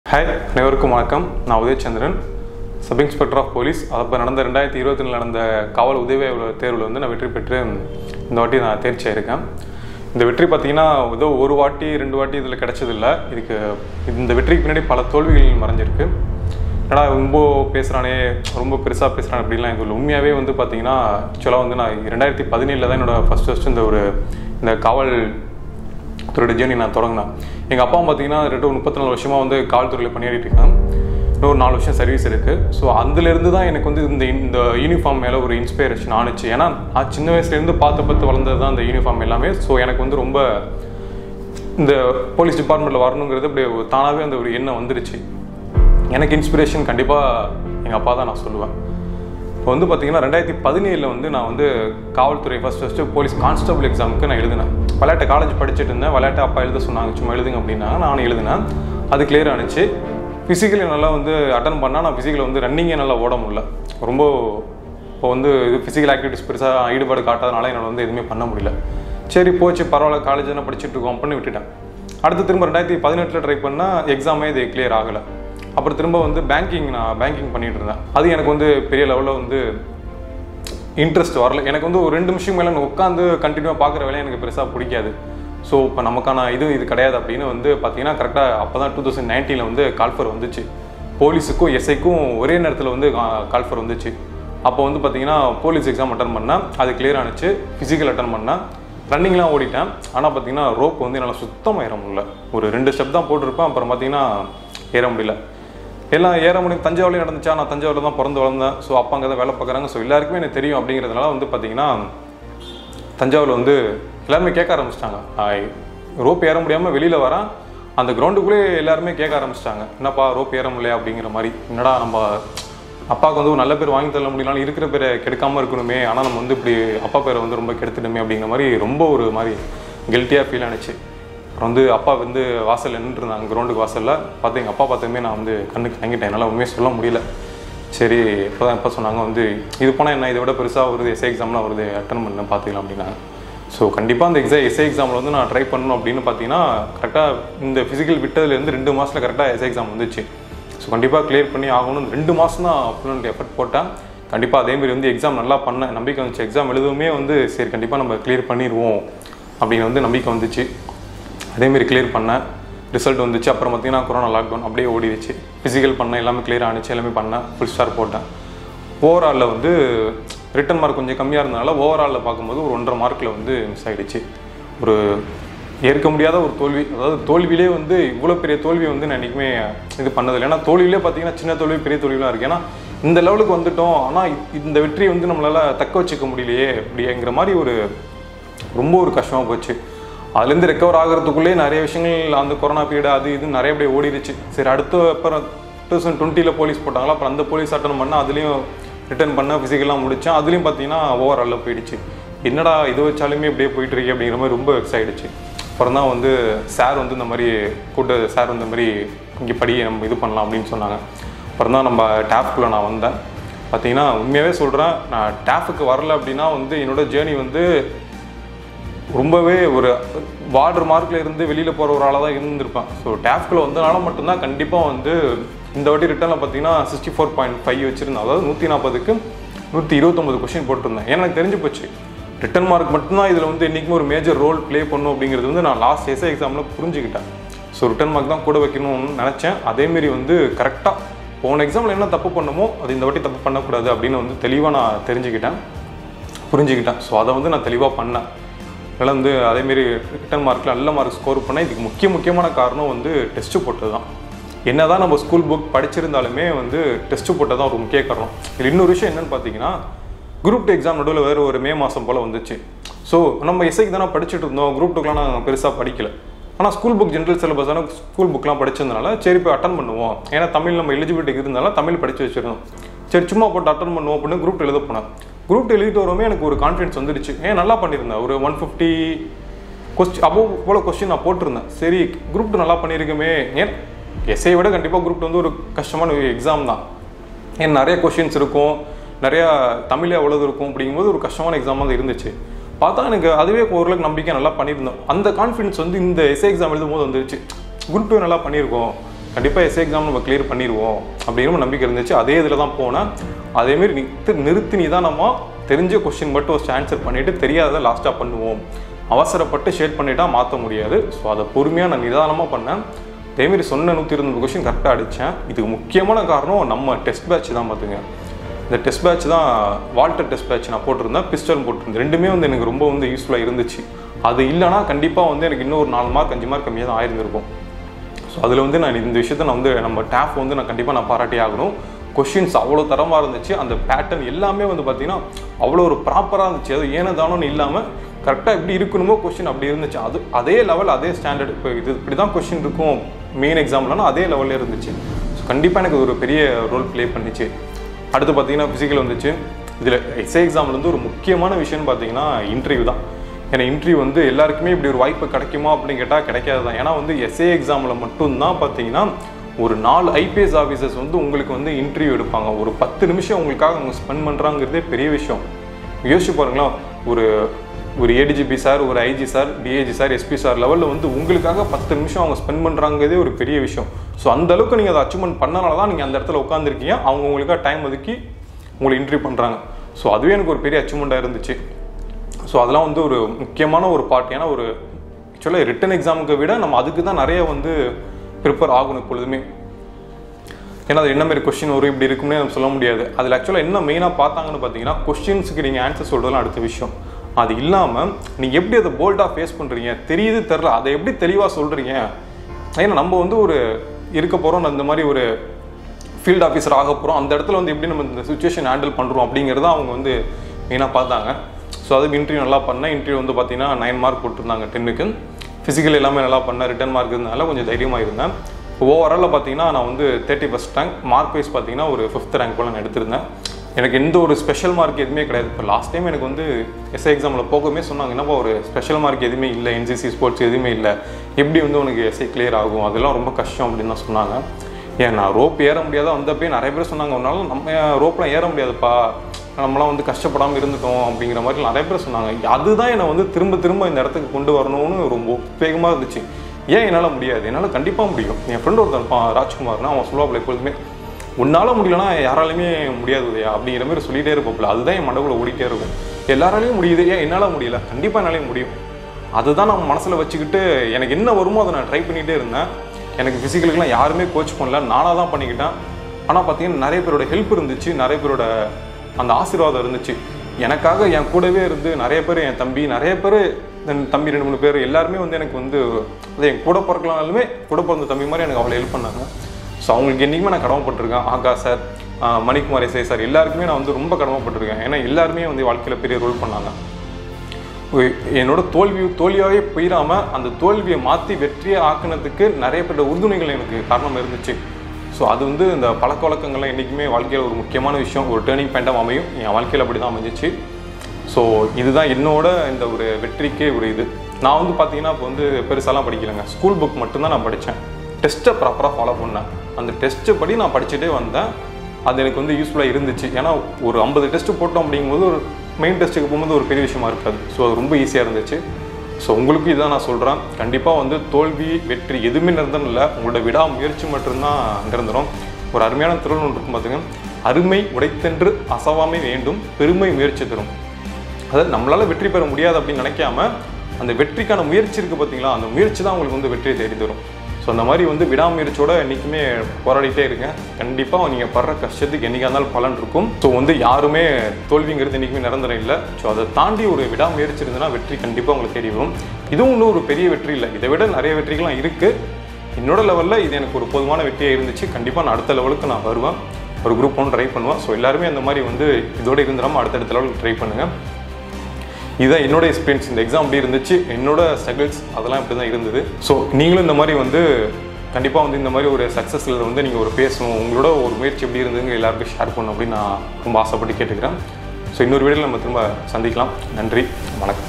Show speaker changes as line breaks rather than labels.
hi அனைவருக்கும் வணக்கம் நான் Udayachandran sub inspector of police அப்போ நடந்த ரெண்டாயிரத்தி இருபத்தி நடந்த காவல் உதவி அலுவலர் தேர்வில் வந்து நான் வெற்றி பெற்று இந்த வாட்டி நான் தேர்ச்சி ஆயிருக்கேன் இந்த வெற்றி பார்த்தீங்கன்னா ஏதோ ஒரு வாட்டி ரெண்டு வாட்டி இதில் கிடைச்சதில்ல இதுக்கு இந்த வெற்றிக்கு பின்னாடி பல தோல்விகள் மறைஞ்சிருக்கு என்னடா ரொம்ப பேசுகிறானே ரொம்ப பெருசாக பேசுகிறான் அப்படின்லாம் இது உண்மையாகவே வந்து பார்த்தீங்கன்னா ஆக்சுவலாக வந்து நான் ரெண்டாயிரத்தி பதினேழில் தான் என்னோட ஃபஸ்ட் ஃபஸ்ட்டு இந்த ஒரு இந்த காவல் துறையோட ஜேர்னி நான் தொடங்கினேன் எங்கள் அப்பா பார்த்தீங்கன்னா ரெண்டு முப்பத்தி நாலு வருஷமாக வந்து காவல்துறையில் பணியாடிட்டு இருக்காங்க இன்னொரு நாலு வருஷம் சர்வீஸ் இருக்குது ஸோ அதுலேருந்து தான் எனக்கு வந்து இந்த இந்த யூனிஃபார்ம் மேலே ஒரு இன்ஸ்பிரேஷன் ஆணுச்சு ஏன்னா நான் சின்ன வயசுலேருந்து பார்த்து பார்த்து வளர்ந்தது தான் இந்த யூனிஃபார்ம் எல்லாமே ஸோ எனக்கு வந்து ரொம்ப இந்த போலீஸ் டிபார்ட்மெண்ட்டில் வரணுங்கிறது அப்படியே ஒரு தானாகவே அந்த ஒரு எண்ணம் வந்துருச்சு எனக்கு இன்ஸ்பிரேஷன் கண்டிப்பாக எங்கள் அப்பா தான் நான் சொல்லுவேன் இப்போ வந்து பார்த்தீங்கன்னா ரெண்டாயிரத்தி பதினேழில் வந்து நான் வந்து காவல்துறை ஃபஸ்ட் ஃபஸ்ட்டு போலீஸ் கான்ஸ்டபிள் எக்ஸாமுக்கு நான் எழுதினேன் விளையாட்டு காலேஜ் படிச்சுட்டு இருந்தேன் விளையாட்டு அப்பா எழுத சொன்னாங்க சும்மா எழுதுங்க அப்படின்னாங்க நானும் எழுதினேன் அது கிளியர் ஆனிச்சு ஃபிசிக்கலி நல்லா வந்து அட்டன் பண்ணால் நான் ஃபிசிக்கல் வந்து ரன்னிங்கே நல்லா ஓட முடியல ரொம்ப இப்போ வந்து இது ஃபிசிக்கல் ஆக்டிவிட்டிஸ் பெருசாக ஈடுபாடு காட்டாதனால என்னால் வந்து எதுவுமே பண்ண முடியல சரி போச்சு பரவாயில்ல காலேஜ் தானே படிச்சுட்டு இருக்கோம் அப்படின்னு விட்டுட்டேன் அடுத்து திரும்ப ரெண்டாயிரத்தி பதினெட்டில் ட்ரை பண்ணால் எக்ஸாமே இது கிளியர் ஆகலை அப்புறம் திரும்ப வந்து பேங்கிங் நான் பேங்கிங் பண்ணிட்டு இருந்தேன் அது எனக்கு வந்து பெரிய லெவலில் வந்து இன்ட்ரெஸ்ட் வரல எனக்கு வந்து ஒரு ரெண்டு நிமிஷம் மேலே உட்காந்து கண்டினியூவாக பார்க்குற வேலையை எனக்கு பெருசாக பிடிக்காது ஸோ இப்போ நமக்கான இது இது கிடையாது அப்படின்னு வந்து பார்த்தீங்கன்னா கரெக்டாக அப்போ தான் டூ தௌசண்ட் நைன்டீனில் வந்து கால்ஃபர் வந்துச்சு போலீஸுக்கும் எஸ்ஐக்கும் ஒரே நேரத்தில் வந்து கால்ஃபர் வந்துச்சு அப்போ வந்து பார்த்தீங்கன்னா போலீஸ் எக்ஸாம் அட்டன் பண்ணேன் அது கிளியர் ஆனிச்சு ஃபிசிக்கல் அட்டன் பண்ணேன் ரன்னிங்லாம் ஓடிட்டேன் ஆனால் பார்த்தீங்கன்னா ரோப் வந்து என்னால் சுத்தமாக ஏற முடியல ஒரு ரெண்டு ஸ்டெப் தான் போட்டிருப்பேன் அப்புறம் பார்த்தீங்கன்னா ஏற முடியல எல்லாம் ஏற முடியும் தஞ்சாவூர்லேயும் நடந்துச்சா நான் தஞ்சாவூரில் தான் பிறந்து வளர்ந்தேன் ஸோ அப்பா அங்கே தான் வேலை பார்க்குறாங்க ஸோ எல்லாருக்குமே எனக்கு தெரியும் அப்படிங்கிறதுனால வந்து பார்த்தீங்கன்னா தஞ்சாவூரில் வந்து எல்லாருமே கேட்க ஆரம்பிச்சிட்டாங்க ரோப் ஏற முடியாமல் வெளியில் வரேன் அந்த கிரவுண்டுக்குள்ளே எல்லாருமே கேட்க ஆரம்பிச்சிட்டாங்க என்னப்பா ரோப் ஏற முடியல அப்படிங்கிற மாதிரி என்னடா நம்ம அப்பாவுக்கு வந்து ஒரு நல்ல பேர் வாங்கி தள்ள முடியலாம் இருக்கிற பேரை கெடுக்காமல் இருக்கணுமே ஆனால் நம்ம வந்து இப்படி அப்பா பேரை வந்து ரொம்ப கெடுத்துட்டோமே அப்படிங்கிற மாதிரி ரொம்ப ஒரு மாதிரி கில்ட்டியாக ஃபீல் ஆனிச்சு அப்புறம் வந்து அப்பா வந்து வாசல் நின்றுட்டு இருந்தாங்க கிரவுண்டுக்கு வாசலில் பார்த்து எங்கள் அப்பா பார்த்ததுமே நான் வந்து கண்ணுக்கு தங்கிட்டேன் என்னால் உண்மையை சொல்ல முடியல சரி இப்போ தான் எப்போ சொன்னாங்க வந்து இது போனால் என்ன இதை விட பெருசாக வருது எஸ்ஐ எக்ஸாம்லாம் வருது அட்டன் பண்ண பார்த்துக்கலாம் அப்படின்னாங்க ஸோ கண்டிப்பாக அந்த எக்ஸாம் எஸ்ஐ எக்ஸாமில் வந்து நான் ட்ரை பண்ணணும் அப்படின்னு பார்த்தீங்கன்னா கரெக்டாக இந்த ஃபிசிக்கல் விட்டதுலேருந்து ரெண்டு மாதத்தில் கரெக்டாக எஸ்ஐ எக்ஸாம் வந்துச்சு ஸோ கண்டிப்பாக கிளியர் பண்ணி ஆகணும் ரெண்டு மாதம் தான் ஃபுல் எஃபர்ட் போட்டேன் கண்டிப்பாக அதேமாரி வந்து எக்ஸாம் நல்லா பண்ணேன் நம்பிக்கை வந்துச்சு எக்ஸாம் எழுதுவுமே வந்து சரி கண்டிப்பாக நம்ம கிளியர் பண்ணிடுவோம் அப்படின்னு வந்து நம்பிக்கை வந்துச்சு அதேமாரி கிளியர் பண்ணேன் ரிசல்ட் வந்துச்சு அப்புறம் பார்த்தீங்கன்னா கொரோனா லாக்டவுன் அப்படியே ஓடிடுச்சு ஃபிசிக்கல் பண்ணேன் எல்லாமே கிளியர் ஆனிச்சு எல்லாமே பண்ணேன் ஃபுல் ஸ்டார் போட்டேன் ஓவராலில் வந்து ரிட்டன் மார்க் கொஞ்சம் கம்மியாக இருந்தனால ஓவராலில் பார்க்கும்போது ஒரு ஒன்றரை மார்க்கில் வந்து மிஸ் ஆகிடுச்சு ஒரு ஏற்க முடியாத ஒரு தோல்வி அதாவது தோல்வியிலே வந்து இவ்வளோ பெரிய தோல்வியை வந்து நான் என்றைக்குமே இது பண்ணதில்லை ஏன்னா தோல்வியிலே பார்த்தீங்கன்னா சின்ன தோல்வி பெரிய தோல்விலாம் இருக்குது ஏன்னா இந்த லெவலுக்கு வந்துட்டோம் ஆனால் இந்த வெற்றியை வந்து நம்மளால் தக்க வச்சுக்க முடியலையே அப்படிங்கிற மாதிரி ஒரு ரொம்ப ஒரு கஷ்டமாக போச்சு அதுலேருந்து ரெக்கவர் ஆகிறதுக்குள்ளே நிறைய விஷயங்கள் அந்த கொரோனா பீரியட் அது இது நிறைய அப்படியே ஓடிடுச்சு சரி அடுத்து அப்புறம் டூ தௌசண்ட் டுவெண்ட்டியில் போலீஸ் போட்டாங்களா அப்புறம் அந்த போலீஸ் அட்டன் பண்ணால் அதுலேயும் ரிட்டர்ன் பண்ண ஃபிசிக்கலாக முடித்தேன் அதுலேயும் பார்த்தீங்கன்னா ஓவராலில் போயிடுச்சு என்னடா இது வச்சாலுமே இப்படியே போயிட்டு இருக்கே அப்படிங்கிற மாதிரி ரொம்ப வெக்ஸ் ஆகிடுச்சு அப்புறம் தான் வந்து சார் வந்து இந்த மாதிரி கூட்ட சார் வந்து இந்த மாதிரி இங்கே படி நம்ம இது பண்ணலாம் அப்படின்னு சொன்னாங்க அப்புறம் தான் நம்ம டேஃப்குள்ளே நான் வந்தேன் பார்த்தீங்கன்னா உண்மையாகவே சொல்கிறேன் நான் டேஃபுக்கு வரல அப்படின்னா வந்து என்னோட ஜேர்னி வந்து ரொம்பவே ஒரு வார்டர் மார்க்கில் இருந்து வெளியில் போகிற ஒரு ஆளாக தான் இருந்திருப்பேன் ஸோ டேஃப்குள்ளே வந்தனால மட்டும்தான் கண்டிப்பாக வந்து இந்த வாட்டி ரிட்டர்னில் பார்த்தீங்கன்னா சிக்ஸ்டி ஃபோர் பாயிண்ட் ஃபைவ் வச்சுருந்தேன் அதாவது நூற்றி நாற்பதுக்கு நூற்றி இருபத்தொம்பது கொஸ்டின் போட்டிருந்தேன் ஏன்னா எனக்கு தெரிஞ்சு போச்சு ரிட்டன் மார்க் மட்டும்தான் இதில் வந்து என்றைக்குமே ஒரு மேஜர் ரோல் ப்ளே பண்ணும் அப்படிங்கிறது வந்து நான் லாஸ்ட் எஸ்ஐ எக்ஸாமில் புரிஞ்சுக்கிட்டேன் ஸோ ரிட்டன் மார்க் தான் கூட வைக்கணும்னு நினச்சேன் அதேமாரி வந்து கரெக்டாக போன எக்ஸாமில் என்ன தப்பு பண்ணுமோ அது இந்த வாட்டி தப்பு பண்ணக்கூடாது அப்படின்னு வந்து தெளிவாக நான் தெரிஞ்சுக்கிட்டேன் புரிஞ்சுக்கிட்டேன் ஸோ அதை வந்து நான் தெளிவாக பண்ணேன் அதனால் வந்து அதேமாரி ரிட்டன் மார்க்கில் நல்ல மார்க் ஸ்கோர் பண்ணால் இதுக்கு முக்கிய முக்கியமான காரணம் வந்து டெஸ்ட்டு போட்டது தான் என்ன தான் நம்ம ஸ்கூல் புக் படிச்சிருந்தாலுமே வந்து டெஸ்ட்டு போட்டது தான் ஒரு முக்கிய காரணம் இதில் இன்னொரு விஷயம் என்னென்னு பார்த்தீங்கன்னா குரூப் டூ எக்ஸாம் நடுவில் வேறு ஒரு மே மாதம் போல் வந்துச்சு ஸோ நம்ம எஸ்ஐக்கு தானே படிச்சுட்டு இருந்தோம் குரூப் டூக்கெலாம் நாங்கள் பெருசாக படிக்கல ஆனால் ஸ்கூல் புக் ஜென்ரல் சிலபஸான ஸ்கூல் புக்லாம் படிச்சதுனால சரி போய் அட்டன் பண்ணுவோம் ஏன்னா தமிழ் நம்ம எலிஜிபிலிட்டி இருந்தனால தமிழ் படித்து வச்சிருந்தோம் சரி சும்மா போட்டு அட்டன் பண்ணுவோம் அப்படின்னு குரூப் எழுத போனேன் குரூப் எழுதிட்டு வரவுமே எனக்கு ஒரு கான்ஃபிடன்ஸ் வந்துருச்சு ஏன் நல்லா பண்ணியிருந்தேன் ஒரு ஒன் ஃபிஃப்டி கொஸ்டின் அப்போ போல் கொஸ்டின் நான் போட்டிருந்தேன் சரி குரூப் டூ நல்லா பண்ணியிருக்கமே ஏன் எஸ்ஐ விட கண்டிப்பாக குரூப் வந்து ஒரு கஷ்டமான எக்ஸாம் தான் ஏன் நிறைய கொஷின்ஸ் இருக்கும் நிறையா தமிழ் எவ்வளவு இருக்கும் அப்படிங்கும்போது ஒரு கஷ்டமான எக்ஸாமாக தான் இருந்துச்சு பார்த்தா எனக்கு அதுவே ஓரளவுக்கு நம்பிக்கை நல்லா பண்ணியிருந்தோம் அந்த கான்ஃபிடன்ஸ் வந்து இந்த எஸ்ஐ எக்ஸாம் எழுதும் போது வந்துருச்சு குரூப் டூ நல்லா பண்ணியிருக்கோம் கண்டிப்பாக எஸ்ஏ எக்ஸாம் நம்ம கிளியர் பண்ணிடுவோம் அப்படிங்கிற நம்பிக்கை இருந்துச்சு அதே இதில் தான் போனேன் அதேமாரி நிறுத்து நிறுத்தி நிதானமாக தெரிஞ்ச கொஸ்டின் மட்டும் ஃபஸ்ட் ஆன்சர் பண்ணிவிட்டு தெரியாததை லாஸ்ட்டாக பண்ணுவோம் அவசரப்பட்டு ஷேட் பண்ணிட்டா மாற்ற முடியாது ஸோ அதை பொறுமையாக நான் நிதானமாக பண்ணேன் அதேமாரி சொன்ன நூற்றி இருபது கொஸ்டின் கரெக்டாக அடித்தேன் இதுக்கு முக்கியமான காரணம் நம்ம டெஸ்ட் பேட்ச் தான் பார்த்துங்க இந்த டெஸ்ட் பேட்ச் தான் வால்டர் டெஸ்ட் பேட்ச் நான் போட்டிருந்தேன் பிஸ்டல் போட்டிருந்தேன் ரெண்டுமே வந்து எனக்கு ரொம்ப வந்து யூஸ்ஃபுல்லாக இருந்துச்சு அது இல்லைனா கண்டிப்பாக வந்து எனக்கு இன்னும் ஒரு நாலு மார்க் அஞ்சு மார்க் கம்மியாக தான் ஆயிருந்திருக்கும் ஸோ அதில் வந்து நான் இந்த விஷயத்த நான் வந்து நம்ம டேப் வந்து நான் கண்டிப்பாக நான் பாராட்டி ஆகணும் கொஷின்ஸ் அவ்வளோ தரமாக இருந்துச்சு அந்த பேட்டர்ன் எல்லாமே வந்து பார்த்தீங்கன்னா அவ்வளோ ஒரு ப்ராப்பராக இருந்துச்சு அது ஏனோ தானோன்னு இல்லாமல் கரெக்டாக எப்படி இருக்கணுமோ கொஷின் அப்படி இருந்துச்சு அது அதே லெவல் அதே ஸ்டாண்டர்ட் இப்போ இது இப்படி தான் கொஷின் இருக்கும் மெயின் எக்ஸாம்லனா அதே லெவலில் இருந்துச்சு ஸோ கண்டிப்பாக எனக்கு ஒரு பெரிய ரோல் ப்ளே பண்ணிச்சு அடுத்து பார்த்தீங்கன்னா ஃபிசிக்கல் வந்துச்சு இதில் எஸ்ஏ எக்ஸாமில் வந்து ஒரு முக்கியமான விஷயம்னு பார்த்தீங்கன்னா இன்டர்வியூ தான் ஏன்னா இன்டர்வியூ வந்து எல்லாருக்குமே இப்படி ஒரு வாய்ப்பு கிடைக்குமா அப்படின்னு கேட்டால் கிடைக்காது தான் ஏன்னா வந்து எஸ்ஏ எக்ஸாமில் மட்டும்தான் பார்த்தீங்கன்னா ஒரு நாலு ஐபிஎஸ் ஆஃபீஸர்ஸ் வந்து உங்களுக்கு வந்து இன்டர்வியூ எடுப்பாங்க ஒரு பத்து நிமிஷம் உங்களுக்காக அவங்க ஸ்பெண்ட் பண்ணுறாங்கிறதே பெரிய விஷயம் யோசிச்சு பாருங்களேன் ஒரு ஒரு ஏடிஜிபி சார் ஒரு IG sir DIG sir SP sir லெவலில் வந்து உங்களுக்காக பத்து நிமிஷம் அவங்க ஸ்பெண்ட் பண்ணுறாங்கிறதே ஒரு பெரிய விஷயம் ஸோ அந்த அளவுக்கு நீங்கள் அதை அச்சீவ்மெண்ட் பண்ணனால தான் நீங்கள் அந்த இடத்துல உட்காந்துருக்கீங்க அவங்க உங்களுக்காக டைம் ஒதுக்கி உங்களை இன்டர்வியூ பண்ணுறாங்க ஸோ அதுவே எனக்கு ஒரு பெரிய அச்சீவ்மெண்ட்டாக இருந்துச்சு ஸோ அதெல்லாம் வந்து ஒரு முக்கியமான ஒரு பார்ட் ஏன்னா ஒரு ஆக்சுவலாக ரிட்டன் எக்ஸாமுக்கு விட நம்ம அதுக்கு தான் நிறைய வந்து ப்ரிப்பேர் ஆகணும் எப்பொழுதுமே ஏன்னா அது என்ன மாதிரி கொஸ்டின் வரும் இப்படி இருக்கும்னே நம்ம சொல்ல முடியாது அதில் ஆக்சுவலாக என்ன மெயினாக பார்த்தாங்கன்னு பார்த்தீங்கன்னா கொஸ்டின்ஸுக்கு நீங்கள் ஆன்சர் சொல்கிறதுலாம் அடுத்த விஷயம் அது இல்லாமல் நீங்கள் எப்படி அதை போல்டாக ஃபேஸ் பண்ணுறீங்க தெரியுது தெரில அதை எப்படி தெளிவாக சொல்கிறீங்க ஏன்னா நம்ம வந்து ஒரு இருக்க போகிறோம் அந்த மாதிரி ஒரு ஃபீல்ட் ஆஃபீஸர் ஆக போகிறோம் அந்த இடத்துல வந்து எப்படி நம்ம இந்த சுச்சுவேஷன் ஹேண்டில் பண்ணுறோம் அப்படிங்கிறத அவங்க வந்து மெயினாக பார்த்தாங்க ஸோ அதுக்கு இன்டர்வியூ நல்லா பண்ணேன் இன்டர்வியூ வந்து பார்த்தீங்கன்னா நைன் மார்க் போட்டிருந்தாங்க டென்னுக்கு ஃபிசிக்கல் எல்லாமே நல்லா பண்ணேன் ரிட்டன் மார்க் இருந்தனால கொஞ்சம் தைரியமாக இருந்தேன் ஓவராலில் பார்த்தீங்கன்னா நான் வந்து thirty first rank mark wise பார்த்தீங்கன்னா ஒரு ஃபிஃப்த் ரேங்க் போல் நான் எடுத்திருந்தேன் எனக்கு எந்த ஒரு ஸ்பெஷல் மார்க் எதுவுமே கிடையாது இப்போ லாஸ்ட் டைம் எனக்கு வந்து எஸ்ஐ எக்ஸாமில் போகவே சொன்னாங்க என்னப்பா ஒரு ஸ்பெஷல் மார்க் எதுவுமே இல்லை என்சிசி ஸ்போர்ட்ஸ் எதுவுமே இல்லை எப்படி வந்து உனக்கு எஸ்ஐ கிளியர் ஆகும் அதெல்லாம் ரொம்ப கஷ்டம் அப்படின்னு தான் சொன்னாங்க ஏன் நான் ரோப் ஏற முடியாத வந்தப்பே நிறைய பேர் சொன்னாங்க உன்னால நம்ம ரோப்லாம் ஏற முடியாதுப்பா நம்மளாம் வந்து கஷ்டப்படாமல் இருந்துட்டோம் அப்படிங்கிற மாதிரி நிறைய பேர் சொன்னாங்க அதுதான் என்னை வந்து திரும்ப திரும்ப இந்த இடத்துக்கு கொண்டு வரணும்னு ரொம்ப உத்வேகமாக இருந்துச்சு ஏன் என்னால் முடியாது என்னால் கண்டிப்பாக முடியும் என் ஃப்ரெண்ட் ஒருத்தன் இருப்பான் ராஜ்குமார்னா அவன் சொல்லுவாப்புல எப்பொழுதுமே உன்னால் முடியலன்னா யாராலையுமே முடியாது உதயா அப்படிங்கிற மாதிரி சொல்லிட்டே இருப்பாப்புல அதுதான் என் மண்டபுல ஓடிட்டே இருக்கும் எல்லாராலையும் முடியுது ஏன் என்னால் முடியல கண்டிப்பாக என்னாலையும் முடியும் அதுதான் நான் மனசில் வச்சுக்கிட்டு எனக்கு என்ன வருமோ அதை நான் ட்ரை பண்ணிகிட்டே இருந்தேன் எனக்கு ஃபிசிக்கலுக்குலாம் யாருமே கோச் பண்ணல நானாக தான் பண்ணிக்கிட்டேன் ஆனால் பார்த்தீங்கன்னா நிறைய பேரோட ஹெல்ப் இருந்துச்சு நிறைய பேரோட அந்த ஆசீர்வாதம் இருந்துச்சு எனக்காக என் கூடவே இருந்து நிறைய பேர் என் தம்பி நிறைய பேர் என் தம்பி ரெண்டு மூணு பேர் எல்லாருமே வந்து எனக்கு வந்து அது என் கூட பிறக்கலனாலுமே கூட பிறந்த தம்பி மாதிரி எனக்கு அவ்வளோ ஹெல்ப் பண்ணாங்க ஸோ அவங்களுக்கு என்றைக்குமே நான் கடமைப்பட்டிருக்கேன் ஆகா சார் ஆஹ் மணிக்குமார் எஸ்ஐ சார் எல்லாருக்குமே நான் வந்து ரொம்ப கடமைப்பட்டிருக்கேன் ஏன்னா எல்லாருமே வந்து வாழ்க்கையில் பெரிய ரோல் பண்ணாங்க உ- என்னோட தோல்வி தோல்வியாகவே போயிடாமல் அந்த தோல்வியை மாற்றி வெற்றியை ஆக்குனதுக்கு நிறைய பேரோட உறுதுணைகள் எனக்கு காரணம் இருந்துச்சு ஸோ அது வந்து இந்த பழக்க வழக்கங்கள்லாம் என்றைக்குமே வாழ்க்கையில் ஒரு முக்கியமான விஷயம் ஒரு டேர்னிங் பாயிண்டாக அமையும் என் வாழ்க்கையில் அப்படி தான் அமைஞ்சிச்சு ஸோ இதுதான் என்னோட இந்த ஒரு வெற்றிக்கே ஒரு இது நான் வந்து பார்த்தீங்கன்னா இப்போ வந்து பெருசாலாம் படிக்கலைங்க ஸ்கூல் புக் மட்டும்தான் நான் படித்தேன் டெஸ்ட்டை ப்ராப்பராக ஃபாலோ பண்ணேன் அந்த டெஸ்ட்டை படி நான் படிச்சுட்டே வந்தேன் அது எனக்கு வந்து யூஸ்ஃபுல்லாக இருந்துச்சு ஏன்னா ஒரு ஐம்பது டெஸ்ட் போட்டோம் அப்படிங்கும்போது ஒரு மெயின் டெஸ்ட்டுக்கு போகும்போது ஒரு பெரிய விஷயமா இருக்காது ஸோ அது ரொம்ப ஈஸியாக இருந்துச்சு ஸோ உங்களுக்கு இதான் நான் சொல்கிறேன் கண்டிப்பாக வந்து தோல்வி வெற்றி எதுவுமே நிரந்தரம் இல்லை உங்களோட விடாமுயற்சி மட்டும்தான் நிரந்தரம் ஒரு அருமையான திருள் ஒன்று இருக்கும் பார்த்துங்க அருமை உடைத்தென்று அசவாமை வேண்டும் பெருமை முயற்சி தரும் அதாவது நம்மளால வெற்றி பெற முடியாது அப்படின்னு நினைக்காம அந்த வெற்றிக்கான முயற்சி இருக்கு பார்த்தீங்களா அந்த முயற்சி தான் உங்களுக்கு வந்து வெற்றியை தேடி தரும் ஸோ அந்த மாதிரி வந்து விடாமுயற்சியோட என்றைக்குமே போராடிட்டே இருங்க கண்டிப்பாக நீங்கள் படுற கஷ்டத்துக்கு என்றைக்கா இருந்தாலும் பலன் இருக்கும் ஸோ வந்து யாருமே தோல்விங்கிறது என்றைக்குமே நிரந்தரம் இல்லை ஸோ அதை தாண்டி ஒரு விடாமுயற்சி இருந்ததுன்னா வெற்றி கண்டிப்பாக உங்களுக்கு தேடி வரும் இதுவும் இன்னும் ஒரு பெரிய வெற்றி இல்லை இதை விட நிறைய வெற்றிகள்லாம் இருக்குது என்னோட லெவலில் இது எனக்கு ஒரு போதுமான வெற்றியாக இருந்துச்சு கண்டிப்பாக நான் அடுத்த லெவலுக்கு நான் வருவேன் ஒரு குரூப் ஒன்று ட்ரை பண்ணுவேன் ஸோ எல்லாருமே அந்த மாதிரி வந்து இதோட இருந்துடாமல் அடுத்தடுத்த லெவலுக்கு ட்ரை பண்ணுங்கள் இதுதான் என்னோட எக்ஸ்பீரியன்ஸ் இந்த எக்ஸாம் எப்படி இருந்துச்சு என்னோட ஸ்ட்ரகிள்ஸ் அதெல்லாம் இப்படி தான் இருந்தது ஸோ நீங்களும் இந்த மாதிரி வந்து கண்டிப்பாக வந்து இந்த மாதிரி ஒரு சக்ஸஸில் வந்து நீங்கள் ஒரு பேசணும் உங்களோட ஒரு முயற்சி எப்படி இருந்ததுங்க எல்லாருக்கும் ஷேர் பண்ணணும் அப்படின்னு நான் ரொம்ப ஆசைப்பட்டு கேட்டுக்கிறேன் ஸோ இன்னொரு வீடியோவில் நம்ம திரும்ப சந்திக்கலாம் நன்றி வணக்கம்